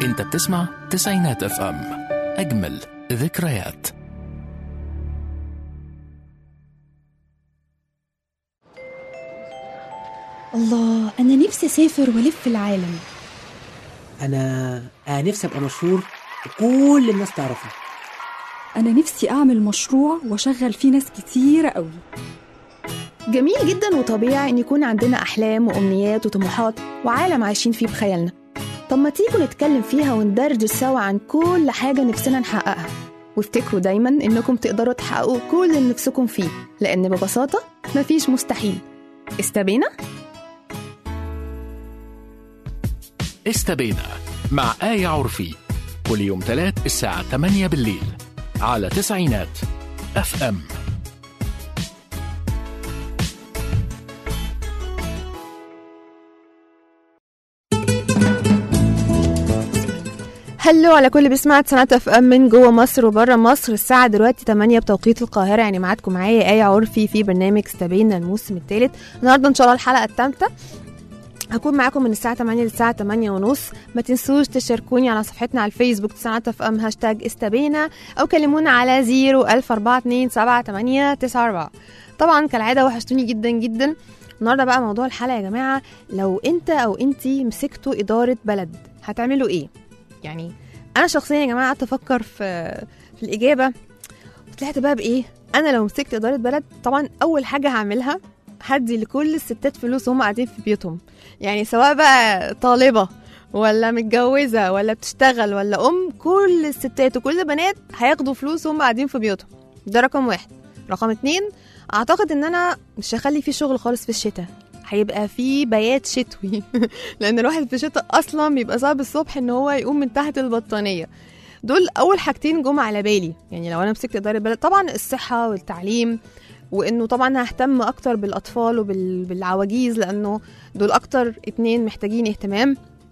انت بتسمع تسعينات اف ام اجمل ذكريات الله أنا نفسي أسافر وألف العالم انا انا نفسي ابقى مشهور وكل الناس تعرفني أنا نفسي أعمل مشروع وأشغل فيه ناس كتيرة قوي جميل جدا وطبيعي إن يكون عندنا أحلام وأمنيات وطموحات وعالم عايشين فيه بخيالنا طب ما تيجوا نتكلم فيها وندردش سوا عن كل حاجة نفسنا نحققها وافتكروا دايما إنكم تقدروا تحققوا كل اللي نفسكم فيه لأن ببساطة مفيش مستحيل استبينا؟ استبينا مع آية عرفي كل يوم تلات الساعة 8 بالليل على تسعينات اف ام هلو على كل بيسمع سنة اف ام من جوه مصر وبره مصر الساعة دلوقتي 8 بتوقيت القاهرة يعني معاكم معايا آية عرفي في برنامج استبينا الموسم الثالث النهاردة إن شاء الله الحلقة الثالثة هكون معاكم من الساعة 8 للساعة 8 ونص ما تنسوش تشاركوني على صفحتنا على الفيسبوك تسعة اف ام هاشتاج استبينا أو كلمونا على 0 طبعا كالعادة وحشتوني جدا جدا النهارده بقى موضوع الحلقة يا جماعة لو انت او انتي مسكتوا إدارة بلد هتعملوا ايه؟ يعني انا شخصيا يا جماعه قعدت افكر في في الاجابه طلعت بقى بايه انا لو مسكت اداره بلد طبعا اول حاجه هعملها هدي لكل الستات فلوس وهم قاعدين في بيوتهم يعني سواء بقى طالبه ولا متجوزه ولا بتشتغل ولا ام كل الستات وكل البنات هياخدوا فلوس وهم قاعدين في بيوتهم ده رقم واحد رقم اتنين اعتقد ان انا مش هخلي فيه شغل خالص في الشتاء هيبقى في بيات شتوي لان الواحد في الشتاء اصلا بيبقى صعب الصبح ان هو يقوم من تحت البطانيه دول اول حاجتين جم على بالي يعني لو انا مسكت اداره بلد طبعا الصحه والتعليم وانه طبعا ههتم اكتر بالاطفال وبالعواجيز لانه دول اكتر اتنين محتاجين اهتمام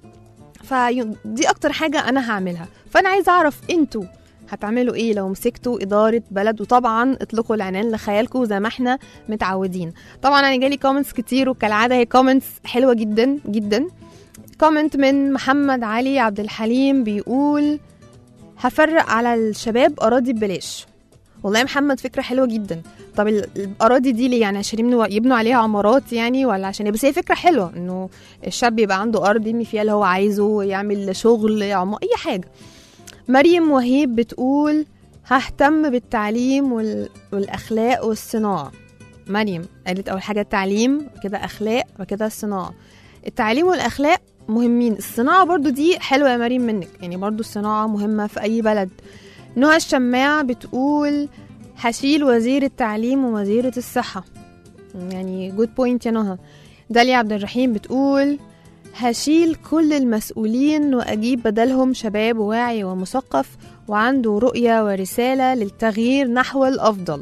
فدي اكتر حاجه انا هعملها فانا عايزه اعرف انتوا هتعملوا ايه لو مسكتوا اداره بلد وطبعا اطلقوا العنان لخيالكم زي ما احنا متعودين طبعا انا جالي كومنتس كتير وكالعاده هي كومنتس حلوه جدا جدا كومنت من محمد علي عبد الحليم بيقول هفرق على الشباب اراضي ببلاش والله يا محمد فكره حلوه جدا طب ال- الاراضي دي ليه يعني عشان يبنوا يبنوا عليها عمارات يعني ولا عشان إيه؟ بس هي فكره حلوه انه الشاب يبقى عنده ارض يبني فيها اللي هو عايزه يعمل شغل عم... اي حاجه مريم وهيب بتقول ههتم بالتعليم وال... والاخلاق والصناعه مريم قالت اول حاجه التعليم كده اخلاق وكده الصناعه التعليم والاخلاق مهمين الصناعه برضو دي حلوه يا مريم منك يعني برضو الصناعه مهمه في اي بلد نهى الشماع بتقول هشيل وزير التعليم ووزيرة الصحة يعني جود بوينت يا نهى داليا عبد الرحيم بتقول هشيل كل المسؤولين وأجيب بدلهم شباب واعي ومثقف وعنده رؤية ورسالة للتغيير نحو الأفضل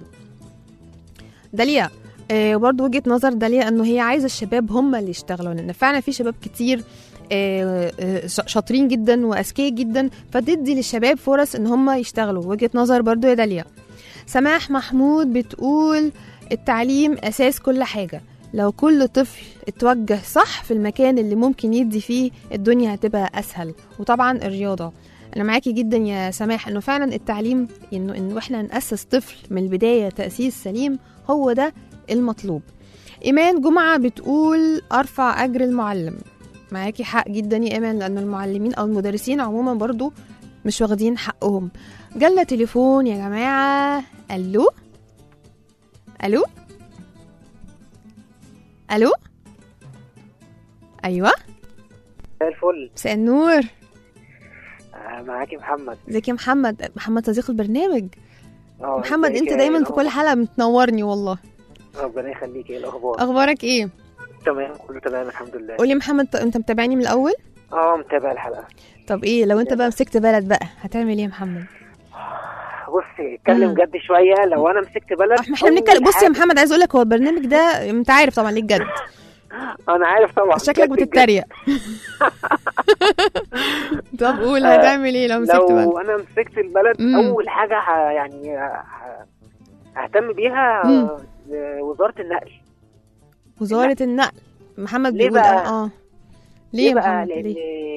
داليا آه برضو وجهة نظر داليا أنه هي عايزة الشباب هم اللي يشتغلوا لأن فعلا في شباب كتير آه، آه، ش- شاطرين جدا واذكياء جدا فتدي للشباب فرص ان هم يشتغلوا وجهه نظر برضو يا داليا سماح محمود بتقول التعليم اساس كل حاجه لو كل طفل اتوجه صح في المكان اللي ممكن يدي فيه الدنيا هتبقى اسهل وطبعا الرياضه انا معاكي جدا يا سماح انه فعلا التعليم انه انه احنا ناسس طفل من البدايه تاسيس سليم هو ده المطلوب ايمان جمعه بتقول ارفع اجر المعلم معاكي حق جدا يا ايمان لان المعلمين او المدرسين عموما برضو مش واخدين حقهم جالنا تليفون يا جماعه الو الو الو ايوه زي الفل مساء النور آه، معاكي محمد ازيك يا محمد محمد صديق البرنامج اه محمد ازيك انت يا دايما في الأخبار؟ كل حلقه بتنورني والله ربنا يخليك ايه الاخبار اخبارك ايه تمام كله تمام الحمد لله قولي محمد ط- انت متابعني من الاول اه متابع الحلقه طب ايه لو انت بقى مسكت بلد بقى هتعمل ايه يا محمد بصي اتكلم مم. جد شويه لو انا مسكت بلد احنا احنا أول بنتكلم بص يا حاجة- محمد عايز اقول لك هو البرنامج ده انت عارف طبعا ليه جد انا عارف طبعا شكلك جد- جد. بتتريق طب قول آه، هتعمل ايه لو مسكت بلد لو انا مسكت البلد مم. اول حاجه ه... يعني ه... ههتم بيها مم. آه، وزاره النقل وزاره النقل محمد ليه بيقول بقى؟ اه اه ليه يا بقى محمد لان ليه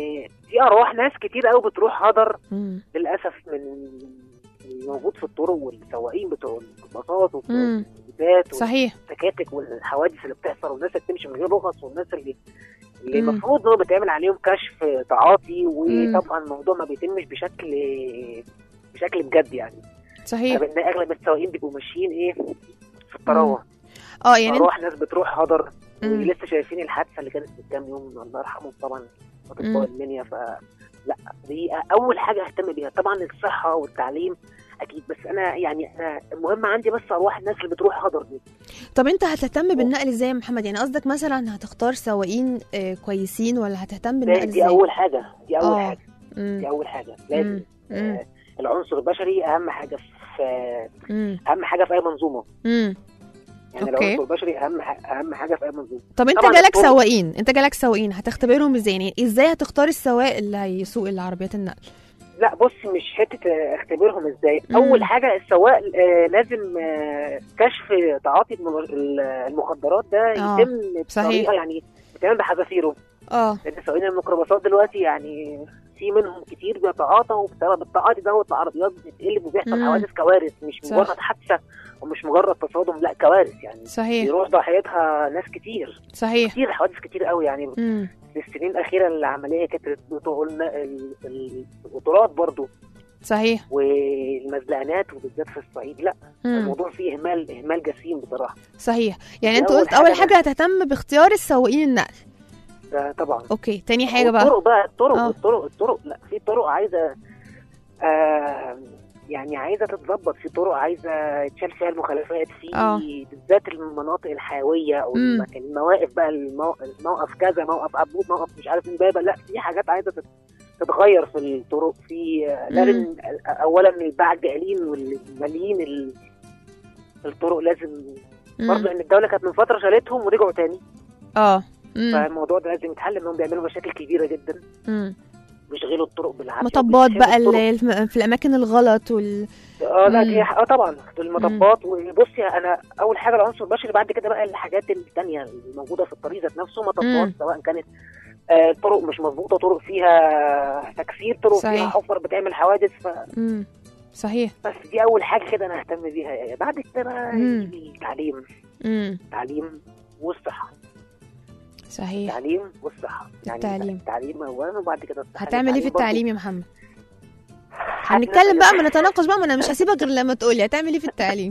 في ارواح ناس كتير قوي بتروح هدر مم. للاسف من الموجود في الطرق والسواقين بتوع الباصات وبتوع مم. الاتوبيسات صحيح والتكاتك والحوادث اللي بتحصل والناس اللي بتمشي من غير رخص والناس اللي اللي مم. المفروض ان هو بيتعمل عليهم كشف تعاطي وطبعا الموضوع ما بيتمش بشكل بشكل بجد يعني صحيح لان اغلب السواقين بيبقوا ماشيين ايه في الطراوه اه يعني اروح ناس بتروح هدر مم. ولسه شايفين الحادثه اللي كانت من كام يوم الله يرحمهم طبعا مم. اطباء المنيا ف لا دي اول حاجه اهتم بيها طبعا الصحه والتعليم اكيد بس انا يعني انا المهم عندي بس ارواح الناس اللي بتروح هدر دي طب انت هتهتم بالنقل ازاي يا محمد يعني قصدك مثلا هتختار سواقين آه، كويسين ولا هتهتم ده- بالنقل دي ازاي اول حاجه دي اول آه. حاجه مم. دي اول حاجه لازم مم. مم. آه العنصر البشري اهم حاجه في مم. اهم حاجه في اي منظومه مم. يعني أوكي. العنصر البشري اهم ح- اهم حاجه في اي منظومه طب انت طبعاً جالك الطرق- سواقين انت جالك سواقين هتختبرهم ازاي يعني ازاي هتختار السواق اللي هيسوق العربيات النقل لا بص مش حته آه، اختبرهم ازاي مم. اول حاجه السواق آه، لازم آه، كشف تعاطي المن- ال- المخدرات ده آه، يتم صحيح. بطريقه يعني بيتعمل بحذافيره اه لان سواقين الميكروباصات دلوقتي يعني في منهم كتير بيتعاطوا وبسبب التعاطي دوت العربيات بتتقلب وبيحصل مم. حوادث كوارث مش صح. مجرد حادثه ومش مجرد تصادم لا كوارث يعني صحيح بيروح ضحيتها ناس كتير صحيح كتير حوادث كتير قوي يعني مم. في السنين الاخيره العمليه كانت بتوع الن- ال- ال- القطارات برضو صحيح والمزلقانات وبالذات في الصعيد لا مم. الموضوع فيه اهمال اهمال جسيم بصراحه صحيح يعني دي انت أول قلت اول حاجة حاجه هتهتم باختيار السواقين النقل ده طبعا اوكي تاني حاجه بقى الطرق بقى الطرق آه. الطرق الطرق لا في طرق عايزه آه يعني عايزه تتظبط في طرق عايزه يتشال فيها المخالفات في آه. بالذات المناطق الحيويه او مم. الم- المواقف بقى المو... الموقف كذا موقف عبود موقف مش عارف امبابه لا في حاجات عايزه تت- تتغير في الطرق في آه، لازم اولا الباعة الجائلين والماليين ال- الطرق لازم مم. برضه ان الدوله كانت من فتره شالتهم ورجعوا تاني اه مم. فالموضوع ده لازم يتحل انهم بيعملوا مشاكل كبيره جدا مم. بيشغلوا الطرق بالعافيه مطبات وبيسحبوا بقى الطرق. ال- في الاماكن الغلط وال اه لا مم. دي اه طبعا المطبات وبصي انا اول حاجه العنصر البشري بعد كده بقى الحاجات الثانيه الموجوده في الطريق ذات نفسه مم. مطبات سواء كانت آه طرق مش مظبوطه طرق فيها تكسير طرق صحيح. فيها حفر بتعمل حوادث فبس مم. صحيح دي اول حاجه كده انا اهتم بيها يعني بعد كده بقى مم. يجي التعليم مم. التعليم والصحه صحيح التعليم والصحه يعني التعليم. التعليم اولا وبعد كده الصحه هتعمل ايه في برضه التعليم يا محمد هتنقل- هنتكلم بقى ما نتناقش بقى ما انا مش هسيبك غير لما تقولي هتعمل ايه في التعليم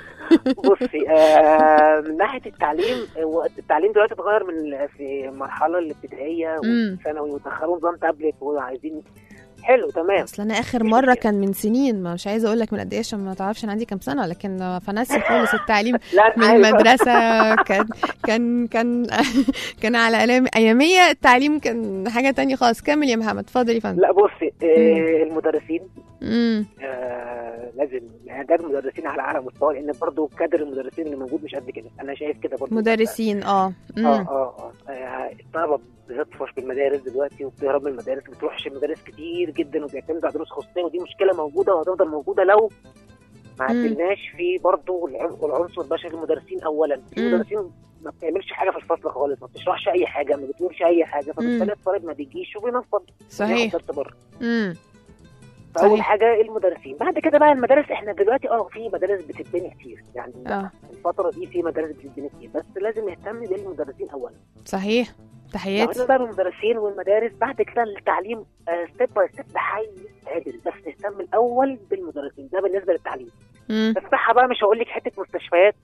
بصي آه من ناحيه التعليم هو التعليم دلوقتي اتغير من في المرحله الابتدائيه مم. والثانوي ودخلوا نظام تابلت وعايزين حلو تمام اصل انا اخر مش مره مشكلة. كان من سنين ما مش عايزه اقول لك من قد ايه عشان ما تعرفش انا عندي كام سنه لكن فناسي خالص التعليم لا أنا من عارف. المدرسه كان كان كان كان على أيام- اياميه التعليم كان حاجه تانية خالص كمل يا محمد اتفضل يا فندم لا بصي آه المدرسين امم آه لازم اعداد المدرسين على اعلى مستوى لان برضه كادر المدرسين اللي موجود مش قد كده انا شايف كده برضه مدرسين اه اه امم اه اه آه، الطلبه بتطفش بالمدارس دلوقتي وبتهرب من المدارس ما بتروحش المدارس كتير جدا وبيعتمدوا على دروس خصوصيه ودي مشكله موجوده وهتفضل موجوده لو ما مم. عدلناش في برضه العن- العنصر البشري المدرسين اولا في مم. مدرسين ما بتعملش حاجه في الفصل خالص ما بتشرحش اي حاجه ما بتقولش اي حاجه فبالتالي الطالب ما بيجيش وبينفض صحيح بياخد درس بره امم فاول صحيح. حاجه المدرسين بعد كده بقى المدارس احنا دلوقتي اه في مدارس بتتبني كتير يعني اه الفتره دي في مدارس بتتبني كتير بس لازم نهتم بالمدرسين اولا صحيح لو تحياتي احنا بقى بالمدرسين والمدارس بعد كده التعليم ستيب باي ستيب ده هيتعدل بس نهتم الاول بالمدرسين ده بالنسبه للتعليم امم الصحه بقى مش هقول لك حته مستشفيات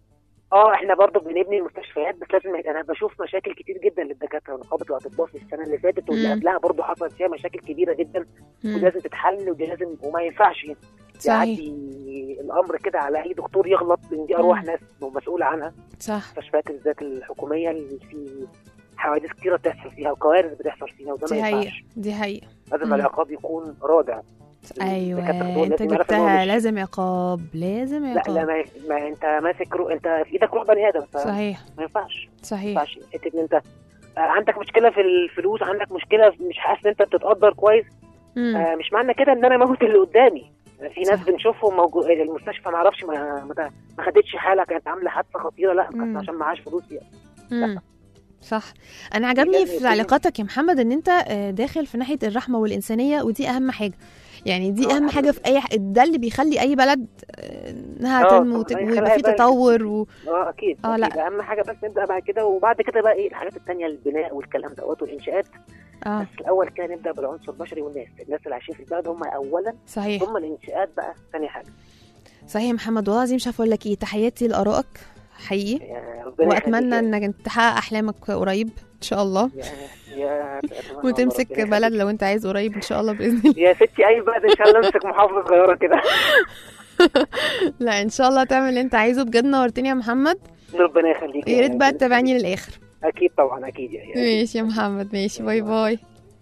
اه احنا برضه بنبني المستشفيات بس لازم انا بشوف مشاكل كتير جدا للدكاتره ونقابه الاطباء في السنه اللي فاتت واللي مم. قبلها برضه حصلت فيها مشاكل كبيره جدا مم. ولازم تتحل ودي لازم وما ينفعش صحيح يعدي الامر كده على اي دكتور يغلط لان دي ارواح مم. ناس مسؤول عنها صح المستشفيات بالذات الحكوميه اللي في حوادث كتيره بتحصل فيها وكوارث بتحصل فيها وده دي ما حقيقة ينفعش دي حقيقة لازم مم. العقاب يكون رادع ايوه الدكاترة دول انت لازم يعرفوا إن هو جبتها مش- لازم عقاب لازم لا لا عقاب ما, ما انت ماسك رو... انت في ايدك روح بني ادم فما صحيح ينفعش ما صحيح ينفعش حته ان انت آه، عندك مشكله في الفلوس عندك مشكله في- مش حاسس ان انت بتتقدر كويس مم. آه مش معنى كده ان انا اموت اللي قدامي في ناس صح. بنشوفهم موجود المستشفى ما اعرفش ما, ما ما خدتش حاله كانت عامله حادثه خطيره لا مم. بس عشان معاش فلوس يعني. مم. صح انا عجبني لازم في يكون- تعليقاتك يا محمد ان انت آه، داخل في ناحيه الرحمه والانسانيه ودي اهم حاجه يعني دي آه، اهم أهم حاجه في اي ح- ده اللي بيخلي اي بلد آه، انها آه، تنمو طبعاً، وت- هيخليها ويبقى في يبقى- تطور و... اه اكيد آه، آه لا. لا اهم حاجه بس نبدا بعد كده وبعد كده بقى ايه الحاجات التانية البناء والكلام دوت والانشاءات اه بس الاول كده نبدا بالعنصر البشري والناس الناس اللي عايشين في البلد هم اولا صحيح ثم الانشاءات بقى ثاني حاجه صحيح يا محمد والله العظيم مش عارفه اقول لك ايه تحياتي لارائك حقيقي يا ربنا واتمنى يخليك انك تحقق احلامك قريب ان شاء الله يا يا أتمنى والله وتمسك ربنا بلد يخليك. لو انت عايز قريب ان شاء الله باذن الله يا ستي اي بلد ان شاء الله امسك محافظه صغيره كده لا ان شاء الله تعمل اللي انت عايزه بجد نورتني يا محمد ربنا يخليك يا ريت بقى تتابعني للاخر اكيد طبعا اكيد يا يا- ماشي يا محمد ماشي باي باي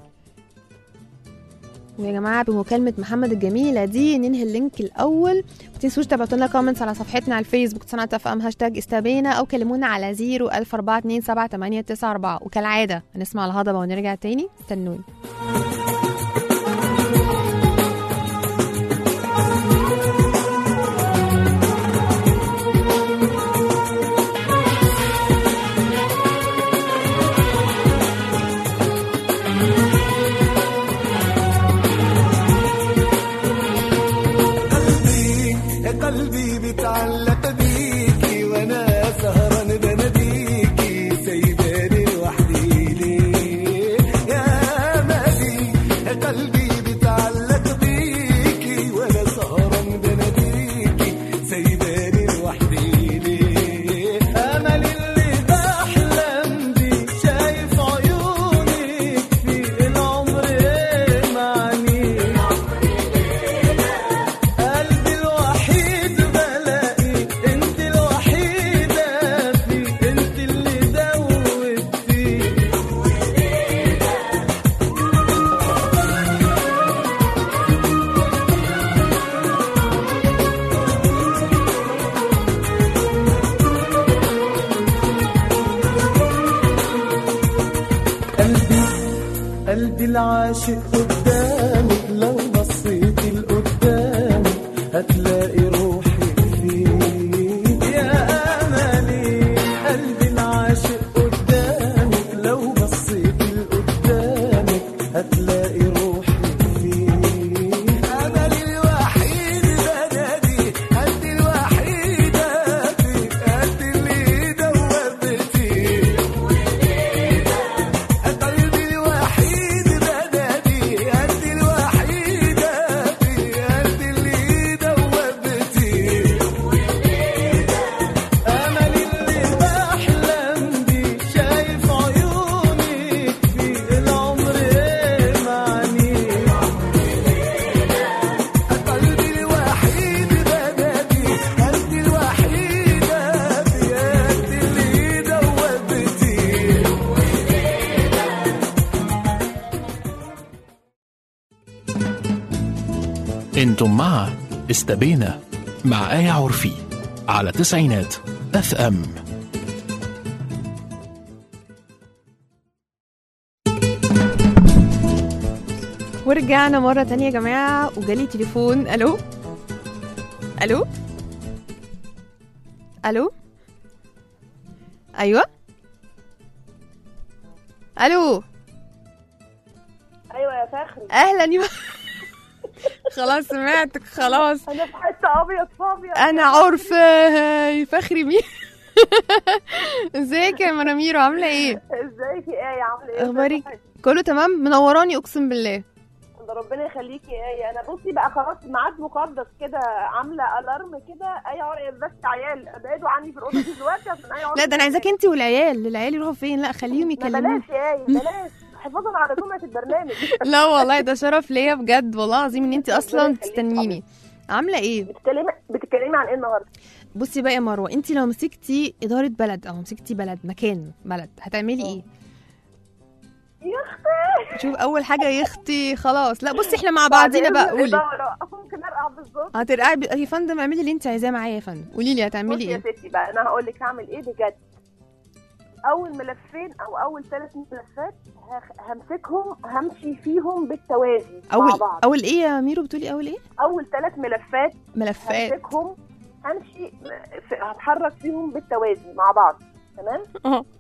ويا جماعة بمكالمة محمد الجميلة دي ننهي اللينك الأول ما تنسوش تبعتوا لنا كومنتس على صفحتنا على الفيسبوك صناعة اف ام هاشتاج استبينا أو كلمونا على 0 وكالعادة هنسمع الهضبة ونرجع تاني استنوني قلبي يا قلبي بيتعلق بيكي وانا سهران بناديكي سايباني لوحدي ليه يا مالي يا قلبي بيتعلق بيكي وانا سهران بناديكي سايباني لوحدي ليه امل اللي بحلم بيه شايف عيونك في العمر ايه معنيه قلبي الوحيد بلاقي انت الوحيدة في انت اللي دوبتي قلبي قلبي العاشق قدامك لو بصيتي لقدامك هتلاقي روحي فيك يا املي قلبي العاشق قدامك لو بصيتي لقدامك هتلاقي روحي فيك املي الوحيد بنادي قلبي الوحيدة فيك قد اللي دوبتي قلبي الوحيد بنادي قد الوحيدة في قد اللي دوبتي أمل اللي بحلم بيه شايف عيونك في العمر إيه معنيه قلبي الوحيد بنادي قد الوحيدة في قد اللي دوبتي انتم مع استبينا مع آية عرفي على تسعينات اف ام ورجعنا مرة تانية يا جماعة وجالي تليفون ألو ألو ألو أيوة ألو ايوه يا فخري أهلا يا خلاص سمعتك خلاص انا في حته ابيض فابيض أنا عرفة فخري مين ازيك يا مناميرو عاملة ايه؟ ازيك يا ايه عامله ايه أخبارك؟ كله تمام منوراني أقسم بالله ده ربنا يخليكي يا ايه انا بصي بقى خلاص ميعاد مقدس كده عامله الارم كده اي عرق بس عيال ابعدوا عني في الاوضه دي دلوقتي عشان اي عرق لا ده أنا عايزاك أنت والعيال العيال يروحوا فين؟ لا خليهم ما يكلموني بلاش يا ايه بلاش حفاظا على سمعه البرنامج لا والله ده شرف ليا بجد والله العظيم ان انت ربنا اصلا يخليك تستنيني عامله ايه بتتكلمي بتتكلمي عن ايه النهارده بصي بقى يا مروه انت لو مسكتي اداره بلد او مسكتي بلد مكان بلد هتعملي ايه يا اختي شوف اول حاجه يا اختي خلاص لا بصي احنا مع بعضينا بقى قولي إدارة. ممكن ارقع بالظبط هترقعي ب- يا فندم اعملي اللي انت عايزاه معايا يا فندم قولي لي هتعملي بصي يا ايه ستي بقى انا هقول لك هعمل ايه بجد اول ملفين او اول ثلاث ملفات هخ- همسكهم همشي فيهم بالتوازي مع اول بعض اول ايه يا ميرو بتقولي اول ايه اول ثلاث ملفات ملفات همسكهم همشي في- هتحرك فيهم بالتوازي مع بعض تمام اه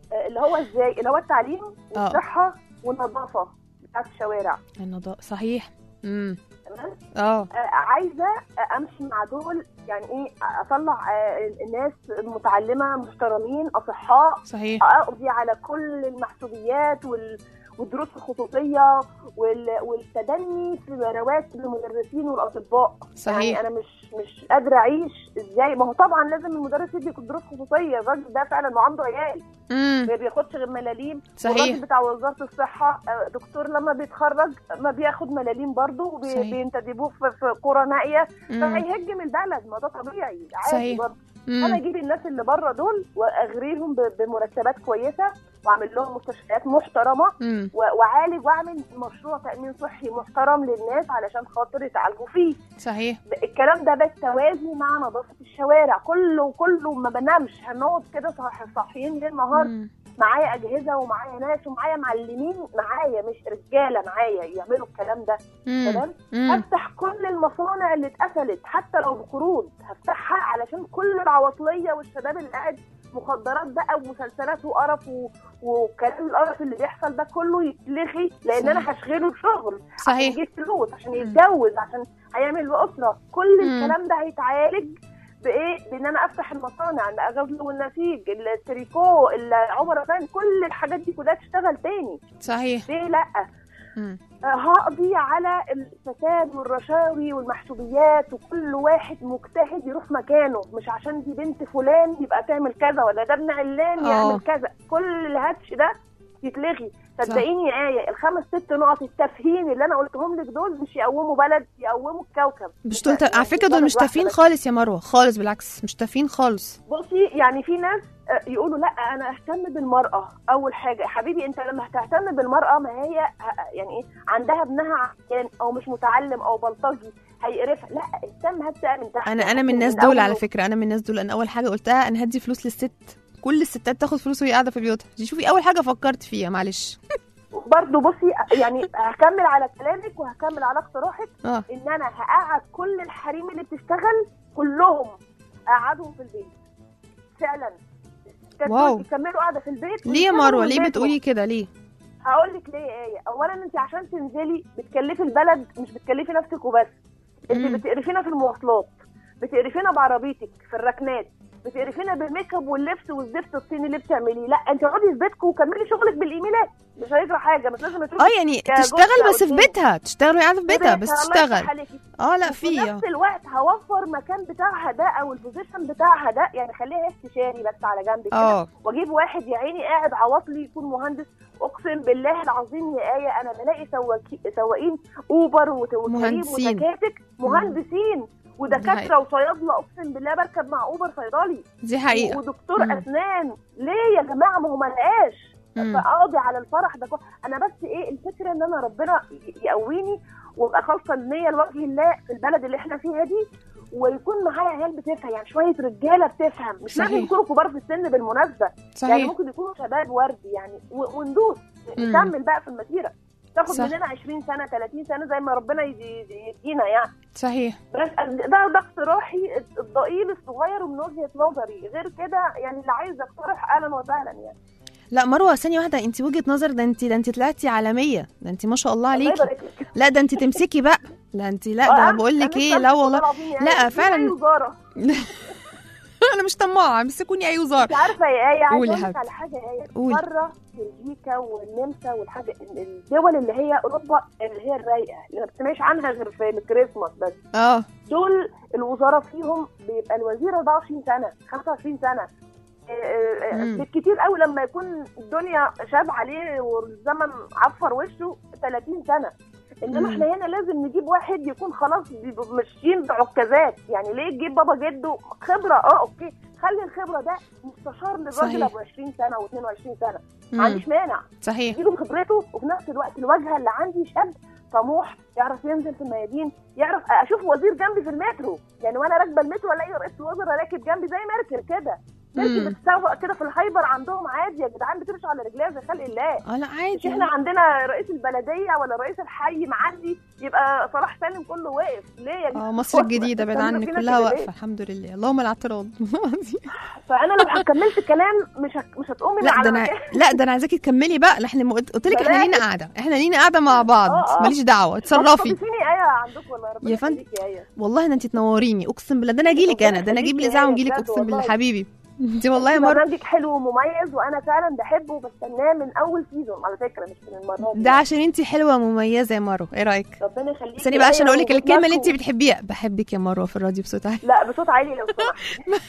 آه، اللي هو ازاي اللي هو التعليم آه. والصحه والنظافه بتاعت الشوارع النضاء صحيح امم تمام اه آه، عايزه امشي مع دول يعني ايه اطلع آه، الناس متعلمه محترمين اصحاء صحيح اقضي على كل المحسوبيات وال والدروس الخصوصيه وال- والتدني في رواتب المدرسين والاطباء صحيح. يعني انا مش مش قادره اعيش ازاي ما هو طبعا لازم المدرس يدي دروس خصوصيه الراجل ده فعلا ما عنده عيال امم ما بياخدش غير ملاليم صحيح. والراجل بتاع وزاره الصحه آه، دكتور لما بيتخرج ما بياخد ملاليم برضه صحيح. وبينتدبوه في في قرى نائيه مم. فهيهجم البلد ما ده طبيعي عادي صحيح. برضه انا مم. اجيب الناس اللي بره دول واغريهم ب- بمرتبات كويسه واعمل لهم مستشفيات محترمه مم. و- واعالج واعمل مشروع تامين صحي محترم للناس علشان خاطر يتعالجوا فيه صحيح الكلام ده بالتوازي مع نظافه الشوارع كله كله ما بنامش هنقعد كده صح صاحيين ليل نهار مم. معايا اجهزه ومعايا ناس ومعايا معلمين معايا مش رجاله معايا يعملوا الكلام ده مم. تمام مم. هفتح كل المصانع اللي اتقفلت حتى لو بقروض هفتحها علشان كل العواطليه والشباب اللي قاعد مخدرات بقى ومسلسلات وقرف و... وكلام القرف اللي بيحصل ده كله يتلغي لان صحيح. انا هشغله شغل صحيح. عشان يجيب فلوس عشان يتجوز عشان هيعمل اسره كل مم. الكلام ده هيتعالج بايه؟ بان انا افتح المصانع الغزل والنسيج التريكو العمر فان كل الحاجات دي كلها تشتغل تاني صحيح ليه لا؟ مم. هقضي على الفساد والرشاوي والمحسوبيات وكل واحد مجتهد يروح مكانه مش عشان دي بنت فلان يبقى تعمل كذا ولا ده ابن علان آه. يعمل كذا كل الهاتش ده يتلغي صدقيني يا آية الخمس ست نقط التافهين اللي انا قلتهم لك دول مش يقوموا بلد يقوموا الكوكب مش دول على فكره دول مش بلد تافهين واحدة خالص يا مروه خالص بالعكس مش تافهين خالص بصي يعني في ناس آه، يقولوا لا انا اهتم بالمراه اول حاجه يا حبيبي انت لما هتهتم بالمراه ما هي ه- يعني ايه عندها ابنها عيان او مش متعلم او بلطجي هيقرفها لا اهتم هتبدا من تحت انا انا من الناس من دول أول على فكره انا من الناس دول انا اول حاجه قلتها انا هدي فلوس للست كل الستات تاخد فلوس وهي قاعده في بيوتها دي شوفي اول حاجه فكرت فيها معلش برضه بصي يعني هكمل على كلامك وهكمل على اقتراحك اه ان انا هقعد كل الحريم اللي بتشتغل كلهم اقعدهم في البيت فعلا واو. يكملوا قاعده في البيت ليه يا ويشتغلوا مروه من ليه بيتهم. بتقولي كده ليه هقول لك ليه يا ايه اولا انت عشان تنزلي بتكلفي البلد مش بتكلفي نفسك وبس انت مم. بتقرفينا في المواصلات بتقرفينا بعربيتك في الركنات بتقرفينا بالميك اب واللبس والزفت الصيني اللي بتعمليه لا انت اقعدي في بيتك وكملي شغلك بالايميلات مش هيجرى حاجه مش لازم تروحي اه يعني كجوزة تشتغل بس في قدامي. بيتها تشتغل وهي قاعده في بيتها بس الله يفتح تشتغل عليكي. اه لا وفي في نفس الوقت هوفر مكان بتاعها ده او البوزيشن بتاعها ده يعني خليها استشاري بس على جنب كده اه واجيب واحد يا عيني قاعد عواطلي يكون مهندس اقسم بالله العظيم يا ايه انا بلاقي سواكي سواقين اوبر وت- وكريم مهندسين. وتكاتك مهندسين ودكاتره وصيادله اقسم بالله بركب مع اوبر صيدلي دي حقيقه ودكتور مم. اسنان ليه يا جماعه ما هو ملقاش مم. فاقضي على الفرح ده كله. انا بس ايه الفكره ان انا ربنا ي- يقويني وابقى خالصه النيه لوجه الله في البلد اللي احنا فيها دي ويكون معايا عيال بتفهم يعني شويه رجاله بتفهم مش صحيح. لازم يكونوا كبار في السن بالمناسبه يعني صحيح ممكن يكونوا شباب ورد يعني و- وندوس مم. نكمل بقى في المسيره تاخد صح. مننا 20 سنه 30 سنه زي ما ربنا يدي- يدي- يدينا يعني صحيح بس ده ده اقتراحي الضئيل الصغير ومن وجهه نظري غير كده يعني اللي عايز اقترح اهلا وسهلا يعني لا مروه ثانيه واحده انت وجهه نظر ده انت ده انت طلعتي عالميه ده انت ما شاء الله الله عليكي يبارك لك. لا ده انت تمسكي بقى لا انت لا آه، ده أنا بقول لك ايه نفسي لا والله والله العظيم يعني لا، دي فعلا. أي وزاره انا مش طماعه مسكوني اي وزاره انت عارفه يا ايه قولي عايزه يا اقول لك على حاجه يا ايه قولي. بره بلجيكا والنمسا والحاجه الدول اللي هي اوروبا اللي هي الرايقه اللي ما بتسمعش عنها غير في الكريسماس بس اه دول الوزاره فيهم بيبقى الوزير 24 سنه 25 سنه آه، آه، مم. بالكتير قوي لما يكون الدنيا شاب عليه والزمن عفر وشه 30 سنه انما مم. احنا هنا لازم نجيب واحد يكون خلاص بيبقوا ماشيين بعكازات يعني ليه تجيب بابا جده خبره اه اوكي خلي الخبره ده مستشار للراجل صحيح. ابو 20 سنه و22 سنه ما مم. عنديش مانع صحيح اديله خبرته وفي نفس الوقت الواجهه اللي عندي شاب طموح يعرف ينزل في الميادين يعرف اشوف وزير جنبي في المترو يعني وانا راكبه المترو الاقي رئيس الوزراء راكب جنبي زي مركب كده تمشي مم. تتسوق كده في الهايبر عندهم عادي يا جدعان بتمشي على رجليها زي خلق الله اه لا مش عادي احنا عندنا رئيس البلديه ولا رئيس الحي معدي يبقى صلاح سالم كله واقف ليه يا جدعان اه مصر الجديدة بعد بتعملوا عنك فينا كلها كده ليه؟ واقفة الحمد لله اللهم الاعتراض فانا لو كملت كلام مش هك... مش هتقومي من لا ده على انا مكان لا ده انا عايزاكي تكملي بقى لا احنا قلت قلت لك احنا بلاش. لينا قاعدة احنا لينا قاعدة مع بعض اه، اه. ماليش دعوة ما اتصرفي تستضيفيني ايه عندكم والله ربنا يا فندم. يخليكي يا ايه والله ده انت تنوريني اقسم بالله ده انا اجيلك ربنا انا ده انا اجيب يخليكي الاذاعه يا ونجيلك بجد اقسم بالله والله. حبيبي انت والله يا مره برنامجك حلو ومميز وانا فعلا بحبه وبستناه من اول سيزون على فكره مش من المره دي ده عشان انت حلوه ومميزه يا مارو ايه رايك ربنا يخليكي استني يا بقى آية عشان اقول لك الكلمه اللي انت وبتماركوا- بتحبيها بحبك يا مروه في الراديو بصوت عالي لا بصوت عالي لو سمحت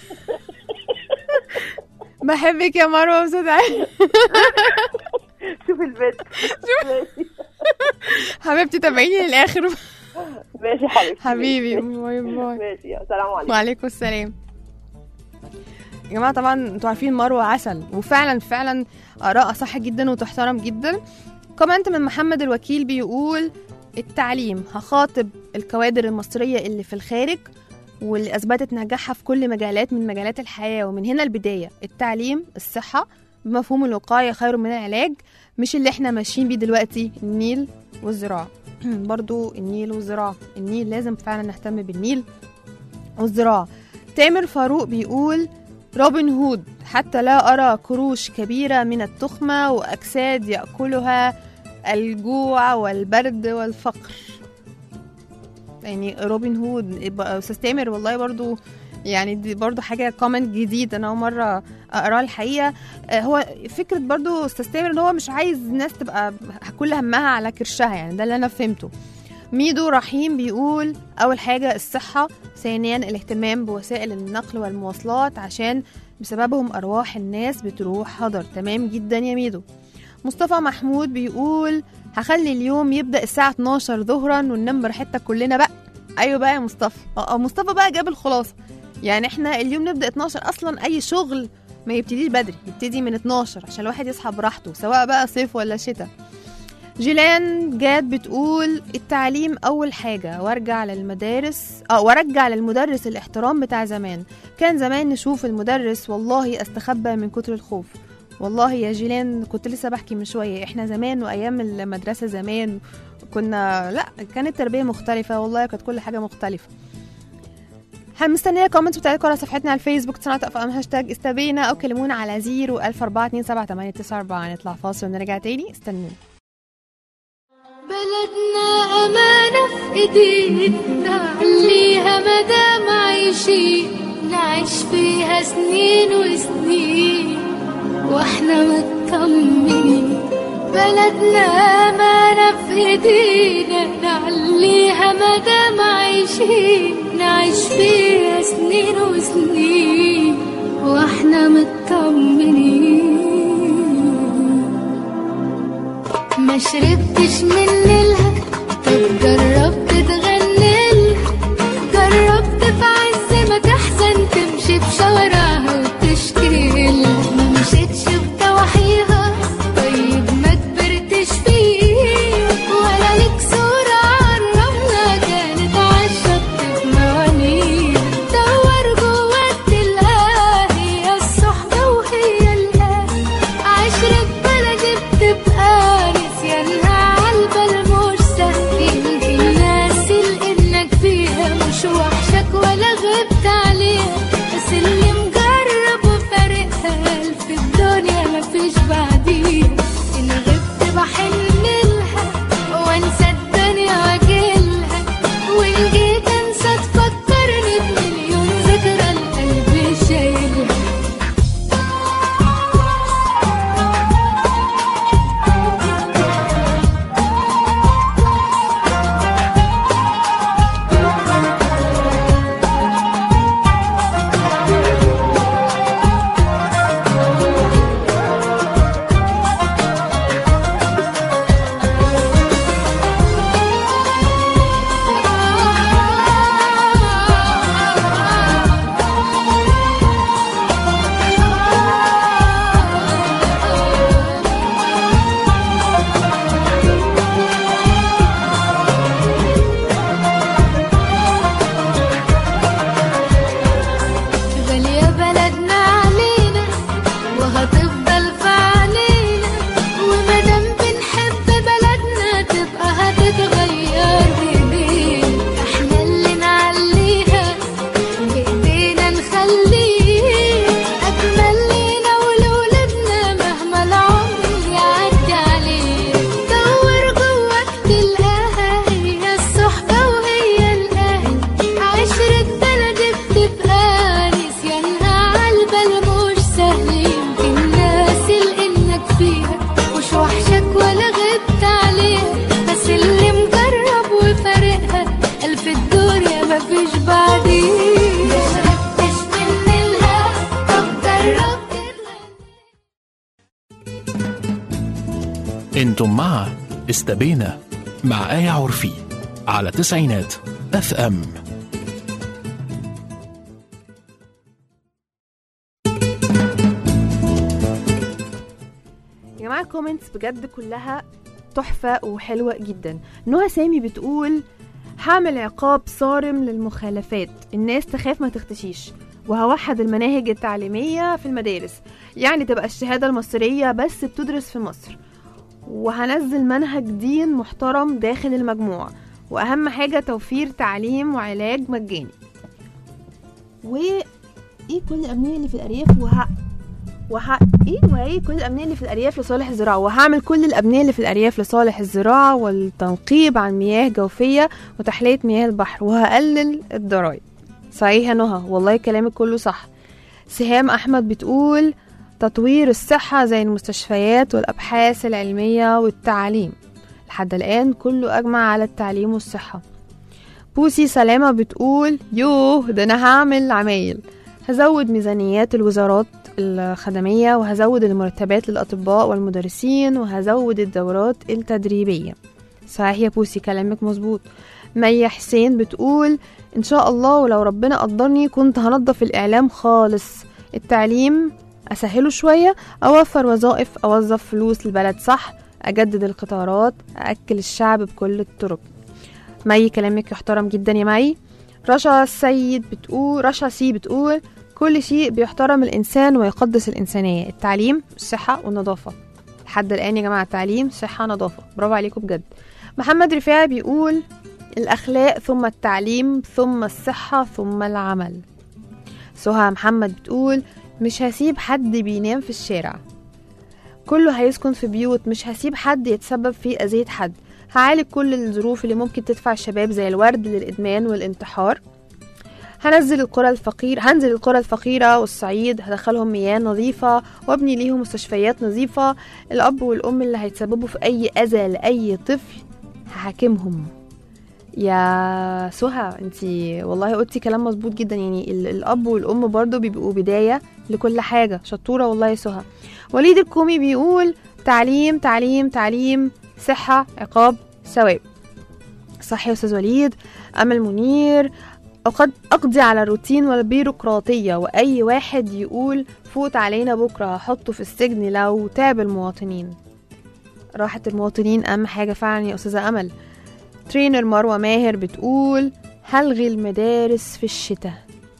بحبك يا مروه بصوت عالي شوف البيت ماشي حبيبتي تابعيني للاخر ماشي حبيبتي حبيبي باي باي ماشي يا سلام عليكم وعليكم السلام يا جماعه طبعا انتوا عارفين مروه عسل وفعلا فعلا ارائها صح جدا وتحترم جدا كومنت من محمد الوكيل بيقول التعليم هخاطب الكوادر المصريه اللي في الخارج واللي اثبتت نجاحها في كل مجالات من مجالات الحياه ومن هنا البدايه التعليم الصحه بمفهوم الوقايه خير من العلاج مش اللي احنا ماشيين بيه دلوقتي النيل والزراعه برضو النيل والزراعه النيل لازم فعلا نهتم بالنيل والزراعة تامر فاروق بيقول روبن هود حتى لا أرى كروش كبيرة من التخمة وأجساد يأكلها الجوع والبرد والفقر يعني روبن هود يبقى- أستاذ تامر والله برضو يعني دي برضو حاجة كومنت جديد أنا أول مرة أقراه الحقيقة آه، هو فكرة برضو أستاذ تامر إن هو مش عايز الناس تبقى كل همها على كرشها يعني ده اللي أنا فهمته ميدو رحيم بيقول أول حاجة الصحة ثانيا الاهتمام بوسائل النقل والمواصلات عشان بسببهم أرواح الناس بتروح هدر تمام جدا يا ميدو مصطفى محمود بيقول هخلي اليوم يبدأ الساعة 12 ظهرا وننام براحتنا كلنا بقى أيوة بقى يا مصطفى اه آه، مصطفى بقى جاب الخلاصة يعني احنا اليوم نبدأ 12 أصلا أي شغل ما يبتديش بدري يبتدي من 12 عشان الواحد يصحى براحته سواء بقى صيف ولا شتاء جيلان جاد بتقول التعليم اول حاجه وارجع للمدارس اه وارجع للمدرس الاحترام بتاع زمان كان زمان نشوف المدرس والله استخبى من كتر الخوف والله يا جيلان كنت لسه بحكي من شويه احنا زمان وايام المدرسه زمان كنا لا كانت التربيه مختلفه والله كانت كل حاجه مختلفه هل مستنيه كومنتس بتاعتكم على صفحتنا على الفيسبوك صناعة اف ام هاشتاج استبينا او كلمونا على 0 1042 نطلع فاصل ونرجع تاني استنونا بلدنا أمانة في إيدينا نعليها مدام عايشين نعيش فيها سنين وسنين واحنا مطمنين بلدنا أمانة في إيدينا نعليها مدام عايشين نعيش فيها سنين وسنين واحنا مطمنين ما شربتش من ليلها طب جربت تغنيلها جربت في عز ما تحزن تمشي بشوارعها وتشكيلها ما مشيتش بضواحيها طيب ما كبرتش فيه ولا ليك صورة عالرملة كانت عالشط في موانيها دور جوا تلاقيها هي الصحبة وهي الأهل عشرة بلدي بتبقى نسيانها عالبال مش سهل يمكن انتم مع استبينا مع آية عرفي على تسعينات اف ام يا جماعه الكومنتس بجد كلها تحفه وحلوه جدا نهى سامي بتقول هعمل عقاب صارم للمخالفات الناس تخاف ما تختشيش وهوحد المناهج التعليمية في المدارس يعني تبقى الشهادة المصرية بس بتدرس في مصر وهنزل منهج دين محترم داخل المجموع وأهم حاجة توفير تعليم وعلاج مجاني و ايه كل الأمنية اللي في الأرياف وه... وه... ايه وايه كل الأمنية اللي في الأرياف لصالح الزراعة وهعمل كل الأبنية اللي في الأرياف لصالح الزراعة والتنقيب عن مياه جوفية وتحلية مياه البحر وهقلل الضرايب صحيح يا نهى والله كلامك كله صح سهام أحمد بتقول تطوير الصحة زي المستشفيات والأبحاث العلمية والتعليم لحد الآن كله أجمع على التعليم والصحة بوسي سلامة بتقول يوه ده أنا هعمل عمايل هزود ميزانيات الوزارات الخدمية وهزود المرتبات للأطباء والمدرسين وهزود الدورات التدريبية صحيح يا بوسي كلامك مظبوط مية حسين بتقول إن شاء الله ولو ربنا قدرني كنت هنضف الإعلام خالص التعليم أسهله شوية أوفر وظائف أوظف فلوس للبلد صح أجدد القطارات أأكل الشعب بكل الطرق مي كلامك يحترم جدا يا مي رشا السيد بتقول رشا سي بتقول كل شيء بيحترم الإنسان ويقدس الإنسانية التعليم الصحة والنظافة لحد الآن يا جماعة تعليم صحة نظافة برافو عليكم بجد محمد رفاعي بيقول الأخلاق ثم التعليم ثم الصحة ثم العمل سهى محمد بتقول مش هسيب حد بينام في الشارع كله هيسكن في بيوت مش هسيب حد يتسبب في أذية حد هعالج كل الظروف اللي ممكن تدفع الشباب زي الورد للإدمان والانتحار هنزل القرى الفقير هنزل القرى الفقيرة والصعيد هدخلهم مياه نظيفة وابني ليهم مستشفيات نظيفة الأب والأم اللي هيتسببوا في أي أذى لأي طفل هحاكمهم يا سهى انتي والله قلتي كلام مظبوط جدا يعني ال- الاب والام برضو بيبقوا بدايه لكل حاجه شطوره والله يا سهى وليد الكومي بيقول تعليم تعليم تعليم صحه عقاب ثواب صح يا استاذ وليد امل منير وقد اقضي على الروتين والبيروقراطيه واي واحد يقول فوت علينا بكره هحطه في السجن لو تاب المواطنين راحه المواطنين اهم حاجه فعلا يا استاذه امل ترينر مروة ماهر بتقول هلغي المدارس في الشتاء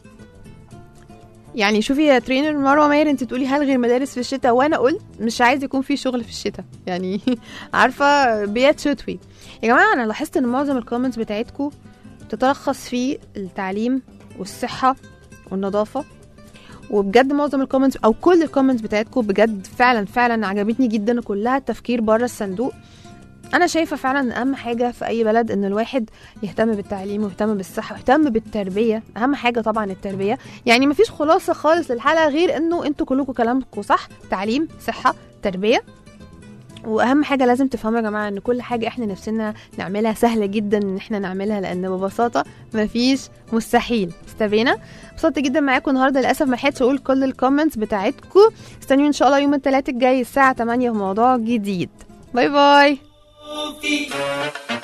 يعني شوفي يا ترينر مروة ماهر انت تقولي هلغي المدارس في الشتاء وانا قلت مش عايز يكون في شغل في الشتاء يعني عارفة بيات شتوي يا جماعة انا لاحظت ان معظم الكومنتس بتاعتكم تتلخص في التعليم والصحة والنظافة وبجد معظم الكومنتس او كل الكومنتس بتاعتكم بجد فعلا فعلا عجبتني جدا وكلها تفكير بره الصندوق انا شايفه فعلا ان اهم حاجه في اي بلد ان الواحد يهتم بالتعليم ويهتم بالصحه ويهتم بالتربيه اهم حاجه طبعا التربيه يعني مفيش خلاصه خالص للحلقه غير انه انتوا كلكم كلامكم صح تعليم صحه تربيه واهم حاجه لازم تفهموا يا جماعه ان كل حاجه احنا نفسنا نعملها سهله جدا ان احنا نعملها لان ببساطه مفيش مستحيل استبينا انبسطت جدا معاكم النهارده للاسف ما لحقتش اقول كل الكومنتس بتاعتكم استنوني ان شاء الله يوم الثلاث الجاي الساعه 8 في موضوع جديد باي باي في